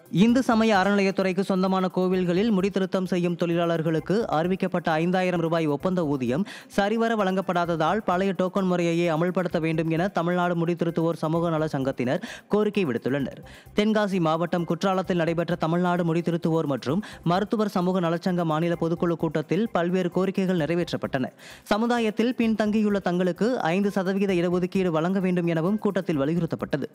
இந்து சமய அறநிலையத்துறைக்கு சொந்தமான கோவில்களில் முடித்திருத்தம் செய்யும் தொழிலாளர்களுக்கு அறிவிக்கப்பட்ட ஐந்தாயிரம் ரூபாய் ஒப்பந்த ஊதியம் சரிவர வழங்கப்படாததால் பழைய டோக்கன் முறையையே அமல்படுத்த வேண்டும் என தமிழ்நாடு முடித்திருத்துவோர் சமூக நல சங்கத்தினர் கோரிக்கை விடுத்துள்ளனர் தென்காசி மாவட்டம் குற்றாலத்தில் நடைபெற்ற தமிழ்நாடு முடித்திருத்துவோர் மற்றும் மருத்துவர் சமூக நலச்சங்க மாநில பொதுக்குழு கூட்டத்தில் பல்வேறு கோரிக்கைகள் நிறைவேற்றப்பட்டன சமுதாயத்தில் பின்தங்கியுள்ள தங்களுக்கு ஐந்து சதவிகித இடஒதுக்கீடு வழங்க வேண்டும் எனவும் கூட்டத்தில் வலியுறுத்தப்பட்டது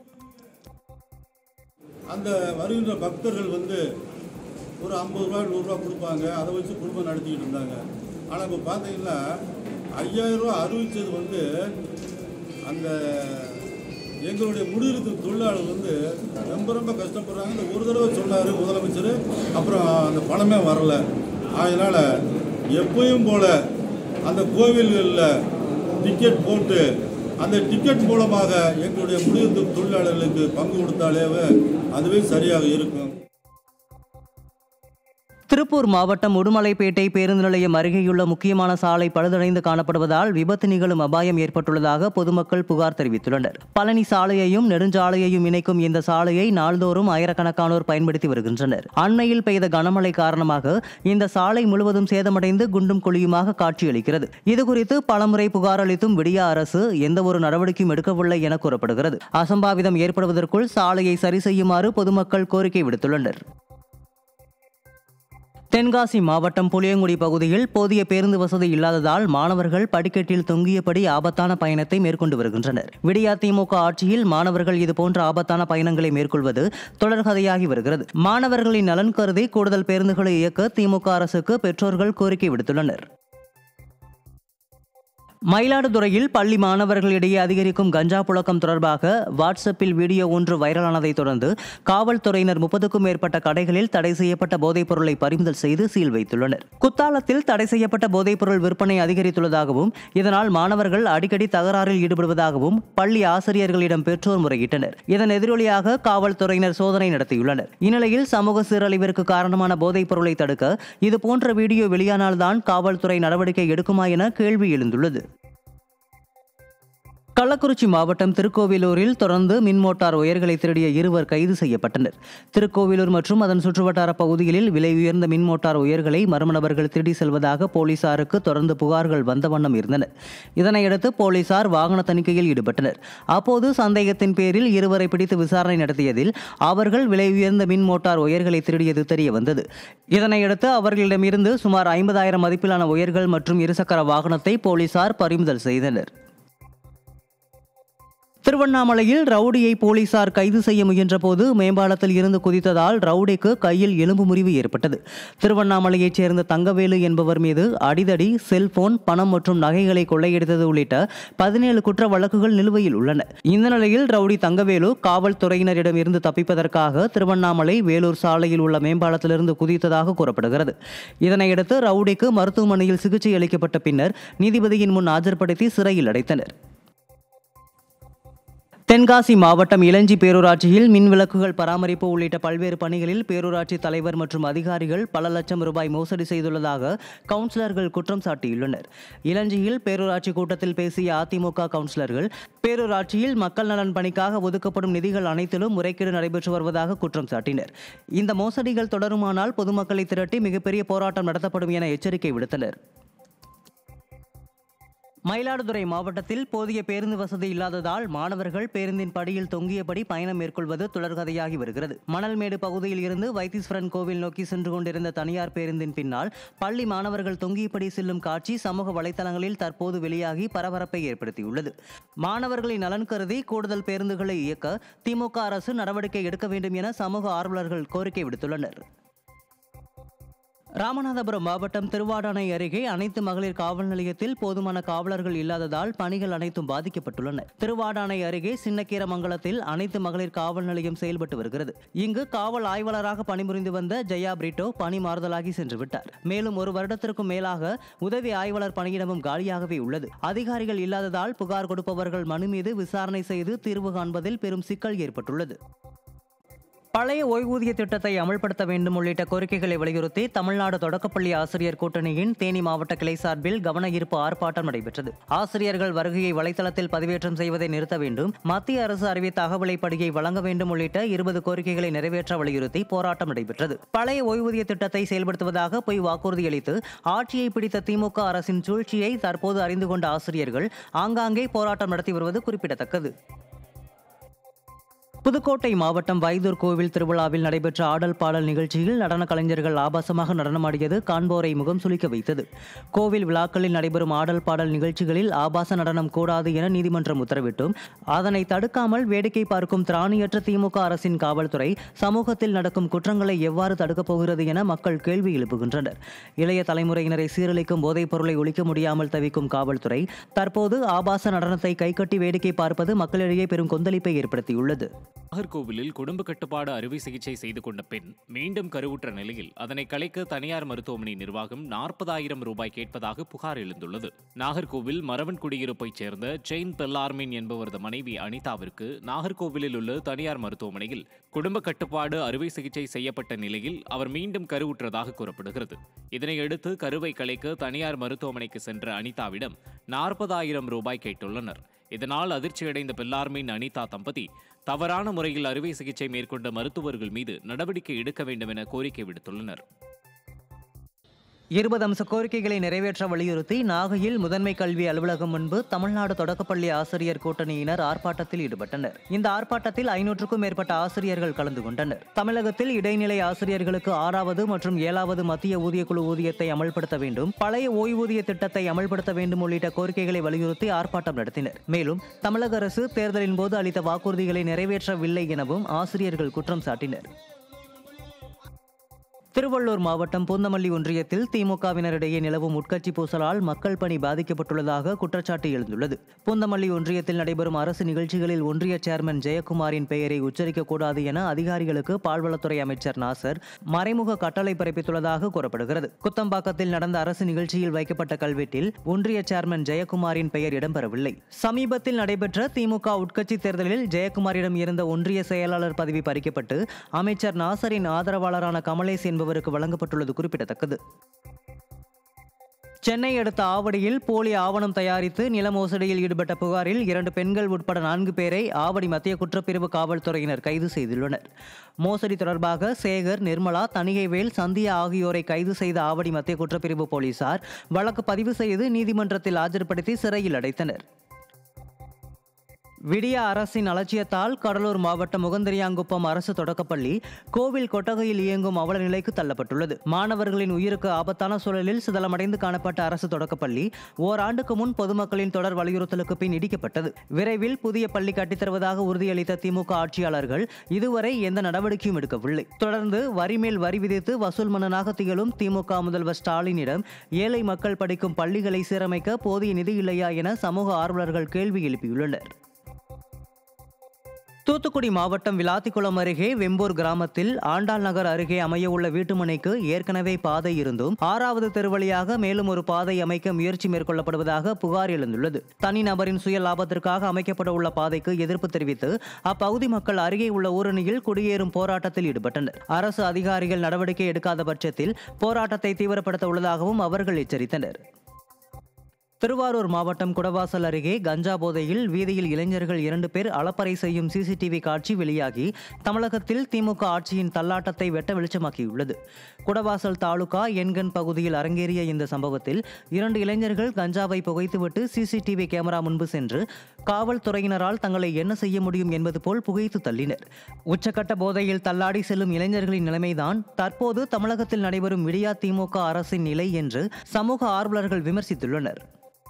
அந்த வருகின்ற பக்தர்கள் வந்து ஒரு ஐம்பது ரூபா நூறுரூவா கொடுப்பாங்க அதை வச்சு குடும்பம் நடத்திக்கிட்டு இருந்தாங்க ஆனால் இப்போ பார்த்தீங்கன்னா ஐயாயிரம் ரூபா அறிவித்தது வந்து அந்த எங்களுடைய முடிவுக்கு தொழிலாளர் வந்து ரொம்ப ரொம்ப கஷ்டப்படுறாங்க இந்த ஒரு தடவை சொன்னார் முதலமைச்சர் அப்புறம் அந்த பணமே வரல அதனால் எப்பயும் போல் அந்த கோவில்களில் டிக்கெட் போட்டு அந்த டிக்கெட் மூலமாக எங்களுடைய முடிவு தொழிலாளர்களுக்கு பங்கு கொடுத்தாலே அதுவே சரியாக இருக்கும் திருப்பூர் மாவட்டம் உடுமலைப்பேட்டை பேருந்து நிலையம் அருகேயுள்ள முக்கியமான சாலை பழுதடைந்து காணப்படுவதால் விபத்து நிகழும் அபாயம் ஏற்பட்டுள்ளதாக பொதுமக்கள் புகார் தெரிவித்துள்ளனர் பழனி சாலையையும் நெடுஞ்சாலையையும் இணைக்கும் இந்த சாலையை நாள்தோறும் ஆயிரக்கணக்கானோர் பயன்படுத்தி வருகின்றனர் அண்மையில் பெய்த கனமழை காரணமாக இந்த சாலை முழுவதும் சேதமடைந்து குண்டும் குழியுமாக காட்சியளிக்கிறது இதுகுறித்து பலமுறை புகார் அளித்தும் விடியா அரசு எந்த ஒரு நடவடிக்கையும் எடுக்கவில்லை என கூறப்படுகிறது அசம்பாவிதம் ஏற்படுவதற்குள் சாலையை சரி செய்யுமாறு பொதுமக்கள் கோரிக்கை விடுத்துள்ளனர் தென்காசி மாவட்டம் புளியங்குடி பகுதியில் போதிய பேருந்து வசதி இல்லாததால் மாணவர்கள் படிக்கட்டில் தொங்கியபடி ஆபத்தான பயணத்தை மேற்கொண்டு வருகின்றனர் விடியா திமுக ஆட்சியில் மாணவர்கள் இதுபோன்ற ஆபத்தான பயணங்களை மேற்கொள்வது தொடர்கதையாகி வருகிறது மாணவர்களின் நலன் கருதி கூடுதல் பேருந்துகளை இயக்க திமுக அரசுக்கு பெற்றோர்கள் கோரிக்கை விடுத்துள்ளனர் மயிலாடுதுறையில் பள்ளி மாணவர்களிடையே அதிகரிக்கும் கஞ்சா புழக்கம் தொடர்பாக வாட்ஸ்அப்பில் வீடியோ ஒன்று வைரலானதைத் தொடர்ந்து காவல்துறையினர் முப்பதுக்கும் மேற்பட்ட கடைகளில் தடை செய்யப்பட்ட போதைப் பொருளை பறிமுதல் செய்து சீல் வைத்துள்ளனர் குத்தாலத்தில் தடை செய்யப்பட்ட போதைப் பொருள் விற்பனை அதிகரித்துள்ளதாகவும் இதனால் மாணவர்கள் அடிக்கடி தகராறில் ஈடுபடுவதாகவும் பள்ளி ஆசிரியர்களிடம் பெற்றோர் முறையிட்டனர் இதன் எதிரொலியாக காவல்துறையினர் சோதனை நடத்தியுள்ளனர் இந்நிலையில் சமூக சீரழிவிற்கு காரணமான போதைப் பொருளை தடுக்க இதுபோன்ற வீடியோ வெளியானால்தான் காவல்துறை நடவடிக்கை எடுக்குமா என கேள்வி எழுந்துள்ளது கள்ளக்குறிச்சி மாவட்டம் திருக்கோவிலூரில் தொடர்ந்து மின் மோட்டார் ஒயர்களை திருடிய இருவர் கைது செய்யப்பட்டனர் திருக்கோவிலூர் மற்றும் அதன் சுற்றுவட்டார பகுதிகளில் விலை உயர்ந்த மின் மோட்டார் ஒயர்களை மர்ம நபர்கள் திருடி செல்வதாக போலீசாருக்கு தொடர்ந்து புகார்கள் வந்த வண்ணம் இருந்தன இதனையடுத்து போலீசார் வாகன தணிக்கையில் ஈடுபட்டனர் அப்போது சந்தேகத்தின் பேரில் இருவரை பிடித்து விசாரணை நடத்தியதில் அவர்கள் விலை உயர்ந்த மின் மோட்டார் ஒயர்களை திருடியது தெரிய வந்தது இதனையடுத்து அவர்களிடமிருந்து சுமார் ஐம்பதாயிரம் மதிப்பிலான ஒயர்கள் மற்றும் இருசக்கர வாகனத்தை போலீசார் பறிமுதல் செய்தனர் திருவண்ணாமலையில் ரவுடியை போலீசார் கைது செய்ய முயன்றபோது மேம்பாலத்தில் இருந்து குதித்ததால் ரவுடிக்கு கையில் எலும்பு முறிவு ஏற்பட்டது திருவண்ணாமலையைச் சேர்ந்த தங்கவேலு என்பவர் மீது அடிதடி செல்போன் பணம் மற்றும் நகைகளை கொள்ளையடித்தது உள்ளிட்ட பதினேழு குற்ற வழக்குகள் நிலுவையில் உள்ளன இந்த நிலையில் ரவுடி தங்கவேலு காவல்துறையினரிடம் இருந்து தப்பிப்பதற்காக திருவண்ணாமலை வேலூர் சாலையில் உள்ள மேம்பாலத்திலிருந்து குதித்ததாக கூறப்படுகிறது இதனையடுத்து ரவுடிக்கு மருத்துவமனையில் சிகிச்சை அளிக்கப்பட்ட பின்னர் நீதிபதியின் முன் ஆஜர்படுத்தி சிறையில் அடைத்தனர் தென்காசி மாவட்டம் இளஞ்சி பேரூராட்சியில் மின் விளக்குகள் பராமரிப்பு உள்ளிட்ட பல்வேறு பணிகளில் பேரூராட்சி தலைவர் மற்றும் அதிகாரிகள் பல லட்சம் ரூபாய் மோசடி செய்துள்ளதாக கவுன்சிலர்கள் குற்றம் சாட்டியுள்ளனர் இளஞ்சியில் பேரூராட்சி கூட்டத்தில் பேசிய அதிமுக கவுன்சிலர்கள் பேரூராட்சியில் மக்கள் நலன் பணிக்காக ஒதுக்கப்படும் நிதிகள் அனைத்திலும் முறைகேடு நடைபெற்று வருவதாக குற்றம் சாட்டினர் இந்த மோசடிகள் தொடருமானால் பொதுமக்களை திரட்டி மிகப்பெரிய போராட்டம் நடத்தப்படும் என எச்சரிக்கை விடுத்தனர் மயிலாடுதுறை மாவட்டத்தில் போதிய பேருந்து வசதி இல்லாததால் மாணவர்கள் பேருந்தின் படியில் தொங்கியபடி பயணம் மேற்கொள்வது தொடர்கதையாகி வருகிறது மணல்மேடு பகுதியில் இருந்து வைத்தீஸ்வரன் கோவில் நோக்கி சென்று கொண்டிருந்த தனியார் பேருந்தின் பின்னால் பள்ளி மாணவர்கள் தொங்கியபடி செல்லும் காட்சி சமூக வலைதளங்களில் தற்போது வெளியாகி பரபரப்பை ஏற்படுத்தியுள்ளது மாணவர்களின் நலன் கருதி கூடுதல் பேருந்துகளை இயக்க திமுக அரசு நடவடிக்கை எடுக்க வேண்டும் என சமூக ஆர்வலர்கள் கோரிக்கை விடுத்துள்ளனர் ராமநாதபுரம் மாவட்டம் திருவாடானை அருகே அனைத்து மகளிர் காவல் நிலையத்தில் போதுமான காவலர்கள் இல்லாததால் பணிகள் அனைத்தும் பாதிக்கப்பட்டுள்ளன திருவாடானை அருகே சின்னக்கீரமங்கலத்தில் அனைத்து மகளிர் காவல் நிலையம் செயல்பட்டு வருகிறது இங்கு காவல் ஆய்வாளராக பணிபுரிந்து வந்த ஜெயா பிரிட்டோ பணி மாறுதலாகி சென்று விட்டார் மேலும் ஒரு வருடத்திற்கும் மேலாக உதவி ஆய்வாளர் பணியிடமும் காலியாகவே உள்ளது அதிகாரிகள் இல்லாததால் புகார் கொடுப்பவர்கள் மனு மீது விசாரணை செய்து தீர்வு காண்பதில் பெரும் சிக்கல் ஏற்பட்டுள்ளது பழைய ஓய்வூதிய திட்டத்தை அமல்படுத்த வேண்டும் உள்ளிட்ட கோரிக்கைகளை வலியுறுத்தி தமிழ்நாடு தொடக்கப்பள்ளி ஆசிரியர் கூட்டணியின் தேனி மாவட்ட கிளை சார்பில் கவன ஈர்ப்பு ஆர்ப்பாட்டம் நடைபெற்றது ஆசிரியர்கள் வருகையை வலைதளத்தில் பதிவேற்றம் செய்வதை நிறுத்த வேண்டும் மத்திய அரசு அறிவித்த அகவிலைப்படியை வழங்க வேண்டும் உள்ளிட்ட இருபது கோரிக்கைகளை நிறைவேற்ற வலியுறுத்தி போராட்டம் நடைபெற்றது பழைய ஓய்வூதிய திட்டத்தை செயல்படுத்துவதாக பொய் வாக்குறுதியளித்து ஆட்சியை பிடித்த திமுக அரசின் சூழ்ச்சியை தற்போது அறிந்து கொண்ட ஆசிரியர்கள் ஆங்காங்கே போராட்டம் நடத்தி வருவது குறிப்பிடத்தக்கது புதுக்கோட்டை மாவட்டம் வைத்தூர் கோவில் திருவிழாவில் நடைபெற்ற ஆடல் பாடல் நிகழ்ச்சியில் நடன கலைஞர்கள் ஆபாசமாக நடனமாடியது காண்போரை முகம் சுளிக்க வைத்தது கோவில் விழாக்களில் நடைபெறும் ஆடல் பாடல் நிகழ்ச்சிகளில் ஆபாச நடனம் கூடாது என நீதிமன்றம் உத்தரவிட்டும் அதனை தடுக்காமல் வேடிக்கை பார்க்கும் திராணியற்ற திமுக அரசின் காவல்துறை சமூகத்தில் நடக்கும் குற்றங்களை எவ்வாறு தடுக்கப் போகிறது என மக்கள் கேள்வி எழுப்புகின்றனர் இளைய தலைமுறையினரை சீரழிக்கும் போதைப் பொருளை ஒழிக்க முடியாமல் தவிக்கும் காவல்துறை தற்போது ஆபாச நடனத்தை கைகட்டி வேடிக்கை பார்ப்பது மக்களிடையே பெரும் கொந்தளிப்பை ஏற்படுத்தியுள்ளது நாகர்கோவிலில் குடும்ப கட்டுப்பாடு அறுவை சிகிச்சை செய்து கொண்ட பெண் மீண்டும் கருவுற்ற நிலையில் அதனை கலைக்க தனியார் மருத்துவமனை நிர்வாகம் நாற்பதாயிரம் ரூபாய் கேட்பதாக புகார் எழுந்துள்ளது நாகர்கோவில் மரவன் குடியிருப்பைச் சேர்ந்த செயின் பெல்லார்மின் என்பவரது மனைவி அனிதாவிற்கு நாகர்கோவிலில் உள்ள தனியார் மருத்துவமனையில் குடும்ப கட்டுப்பாடு அறுவை சிகிச்சை செய்யப்பட்ட நிலையில் அவர் மீண்டும் கருவுற்றதாக கூறப்படுகிறது இதனையடுத்து கருவை கலைக்க தனியார் மருத்துவமனைக்கு சென்ற அனிதாவிடம் நாற்பதாயிரம் ரூபாய் கேட்டுள்ளனர் இதனால் அதிர்ச்சியடைந்த பெல்லார்மின் அனிதா தம்பதி தவறான முறையில் அறுவை சிகிச்சை மேற்கொண்ட மருத்துவர்கள் மீது நடவடிக்கை எடுக்க வேண்டும் என கோரிக்கை விடுத்துள்ளனர் இருபது அம்ச கோரிக்கைகளை நிறைவேற்ற வலியுறுத்தி நாகையில் முதன்மை கல்வி அலுவலகம் முன்பு தமிழ்நாடு தொடக்கப்பள்ளி ஆசிரியர் கூட்டணியினர் ஆர்ப்பாட்டத்தில் ஈடுபட்டனர் இந்த ஆர்ப்பாட்டத்தில் ஐநூற்றுக்கும் மேற்பட்ட ஆசிரியர்கள் கலந்து கொண்டனர் தமிழகத்தில் இடைநிலை ஆசிரியர்களுக்கு ஆறாவது மற்றும் ஏழாவது மத்திய ஊதியக்குழு ஊதியத்தை அமல்படுத்த வேண்டும் பழைய ஓய்வூதிய திட்டத்தை அமல்படுத்த வேண்டும் உள்ளிட்ட கோரிக்கைகளை வலியுறுத்தி ஆர்ப்பாட்டம் நடத்தினர் மேலும் தமிழக அரசு தேர்தலின் போது அளித்த வாக்குறுதிகளை நிறைவேற்றவில்லை எனவும் ஆசிரியர்கள் குற்றம் சாட்டினர் திருவள்ளூர் மாவட்டம் பூந்தமல்லி ஒன்றியத்தில் திமுகவினரிடையே நிலவும் உட்கட்சி பூசலால் மக்கள் பணி பாதிக்கப்பட்டுள்ளதாக குற்றச்சாட்டு எழுந்துள்ளது பூந்தமல்லி ஒன்றியத்தில் நடைபெறும் அரசு நிகழ்ச்சிகளில் ஒன்றிய சேர்மன் ஜெயக்குமாரின் பெயரை உச்சரிக்கக்கூடாது என அதிகாரிகளுக்கு பால்வளத்துறை அமைச்சர் நாசர் மறைமுக கட்டளை பிறப்பித்துள்ளதாக கூறப்படுகிறது குத்தம்பாக்கத்தில் நடந்த அரசு நிகழ்ச்சியில் வைக்கப்பட்ட கல்வெட்டில் ஒன்றிய சேர்மன் ஜெயக்குமாரின் பெயர் இடம்பெறவில்லை சமீபத்தில் நடைபெற்ற திமுக உட்கட்சி தேர்தலில் ஜெயக்குமாரிடம் இருந்த ஒன்றிய செயலாளர் பதவி பறிக்கப்பட்டு அமைச்சர் நாசரின் ஆதரவாளரான கமலேஷ் என்பவருக்கு வழங்கப்பட்டுள்ளது குறிப்பிடத்தக்கது சென்னை அடுத்த ஆவடியில் போலி ஆவணம் தயாரித்து நில மோசடியில் ஈடுபட்ட புகாரில் இரண்டு பெண்கள் உட்பட நான்கு பேரை ஆவடி மத்திய குற்றப்பிரிவு காவல்துறையினர் கைது செய்துள்ளனர் மோசடி தொடர்பாக சேகர் நிர்மலா தணிகைவேல் சந்தியா ஆகியோரை கைது செய்த ஆவடி மத்திய குற்றப்பிரிவு போலீசார் வழக்கு பதிவு செய்து நீதிமன்றத்தில் ஆஜர்படுத்தி சிறையில் அடைத்தனர் விடிய அரசின் அலட்சியத்தால் கடலூர் மாவட்டம் முகந்தரியாங்குப்பம் அரசு தொடக்கப்பள்ளி கோவில் கொட்டகையில் இயங்கும் அவல நிலைக்கு தள்ளப்பட்டுள்ளது மாணவர்களின் உயிருக்கு ஆபத்தான சூழலில் சிதலமடைந்து காணப்பட்ட அரசு தொடக்கப்பள்ளி ஓராண்டுக்கு முன் பொதுமக்களின் தொடர் வலியுறுத்தலுக்கு பின் இடிக்கப்பட்டது விரைவில் புதிய பள்ளி கட்டித்தருவதாக உறுதியளித்த திமுக ஆட்சியாளர்கள் இதுவரை எந்த நடவடிக்கையும் எடுக்கவில்லை தொடர்ந்து வரி மேல் வரி விதித்து வசூல் மன்னனாக திகழும் திமுக முதல்வர் ஸ்டாலினிடம் ஏழை மக்கள் படிக்கும் பள்ளிகளை சீரமைக்க போதிய நிதி இல்லையா என சமூக ஆர்வலர்கள் கேள்வி எழுப்பியுள்ளனர் தூத்துக்குடி மாவட்டம் விளாத்திக்குளம் அருகே வெம்பூர் கிராமத்தில் ஆண்டாள் நகர் அருகே அமைய உள்ள வீட்டுமனைக்கு ஏற்கனவே பாதை இருந்தும் ஆறாவது தெருவழியாக மேலும் ஒரு பாதை அமைக்க முயற்சி மேற்கொள்ளப்படுவதாக புகார் எழுந்துள்ளது தனிநபரின் சுய லாபத்திற்காக அமைக்கப்பட உள்ள பாதைக்கு எதிர்ப்பு தெரிவித்து அப்பகுதி மக்கள் அருகே உள்ள ஊரணியில் குடியேறும் போராட்டத்தில் ஈடுபட்டனர் அரசு அதிகாரிகள் நடவடிக்கை எடுக்காத பட்சத்தில் போராட்டத்தை தீவிரப்படுத்த உள்ளதாகவும் அவர்கள் எச்சரித்தனர் திருவாரூர் மாவட்டம் குடவாசல் அருகே கஞ்சா போதையில் வீதியில் இளைஞர்கள் இரண்டு பேர் அளப்பறை செய்யும் சிசிடிவி காட்சி வெளியாகி தமிழகத்தில் திமுக ஆட்சியின் தள்ளாட்டத்தை வெட்ட வெளிச்சமாக்கியுள்ளது குடவாசல் தாலுகா எண்கண் பகுதியில் அரங்கேறிய இந்த சம்பவத்தில் இரண்டு இளைஞர்கள் கஞ்சாவை புகைத்துவிட்டு சிசிடிவி கேமரா முன்பு சென்று காவல்துறையினரால் தங்களை என்ன செய்ய முடியும் என்பது போல் புகைத்து தள்ளினர் உச்சக்கட்ட போதையில் தள்ளாடி செல்லும் இளைஞர்களின் நிலைமைதான் தற்போது தமிழகத்தில் நடைபெறும் விடியா திமுக அரசின் நிலை என்று சமூக ஆர்வலர்கள் விமர்சித்துள்ளனர்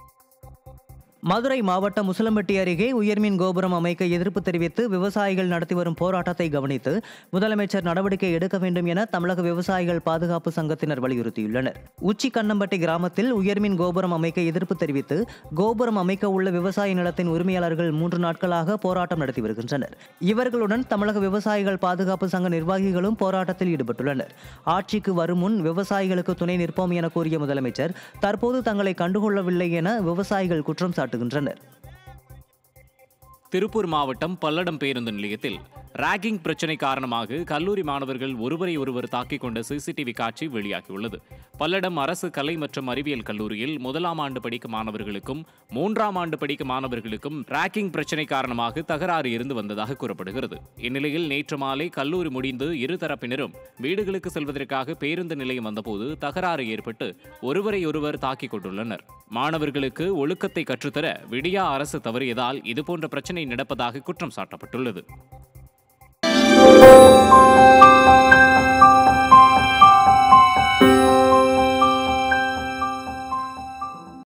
மதுரை மாவட்டம் முசலம்பட்டி அருகே உயர்மின் கோபுரம் அமைக்க எதிர்ப்பு தெரிவித்து விவசாயிகள் நடத்தி வரும் போராட்டத்தை கவனித்து முதலமைச்சர் நடவடிக்கை எடுக்க வேண்டும் என தமிழக விவசாயிகள் பாதுகாப்பு சங்கத்தினர் வலியுறுத்தியுள்ளனர் உச்சி கண்ணம்பட்டி கிராமத்தில் உயர்மின் கோபுரம் அமைக்க எதிர்ப்பு தெரிவித்து கோபுரம் அமைக்க உள்ள விவசாய நிலத்தின் உரிமையாளர்கள் மூன்று நாட்களாக போராட்டம் நடத்தி வருகின்றனர் இவர்களுடன் தமிழக விவசாயிகள் பாதுகாப்பு சங்க நிர்வாகிகளும் போராட்டத்தில் ஈடுபட்டுள்ளனர் ஆட்சிக்கு வரும் முன் விவசாயிகளுக்கு துணை நிற்போம் என கூறிய முதலமைச்சர் தற்போது தங்களை கண்டுகொள்ளவில்லை என விவசாயிகள் குற்றம் சாட்டுகின்றனர் திருப்பூர் மாவட்டம் பல்லடம் பேருந்து நிலையத்தில் ராகிங் பிரச்சினை காரணமாக கல்லூரி மாணவர்கள் ஒருவரை ஒருவர் தாக்கிக் கொண்ட சிசிடிவி காட்சி வெளியாகியுள்ளது பல்லடம் அரசு கலை மற்றும் அறிவியல் கல்லூரியில் முதலாம் ஆண்டு படிக்கும் மாணவர்களுக்கும் மூன்றாம் ஆண்டு படிக்கும் மாணவர்களுக்கும் ராகிங் பிரச்சினை காரணமாக தகராறு இருந்து வந்ததாக கூறப்படுகிறது இந்நிலையில் நேற்று மாலை கல்லூரி முடிந்து இரு தரப்பினரும் வீடுகளுக்கு செல்வதற்காக பேருந்து நிலையம் வந்தபோது தகராறு ஏற்பட்டு ஒருவரை ஒருவர் தாக்கிக் கொண்டுள்ளனர் மாணவர்களுக்கு ஒழுக்கத்தை கற்றுத்தர விடியா அரசு தவறியதால் இதுபோன்ற பிரச்சினை நடப்பதாக குற்றம் சாட்டப்பட்டுள்ளது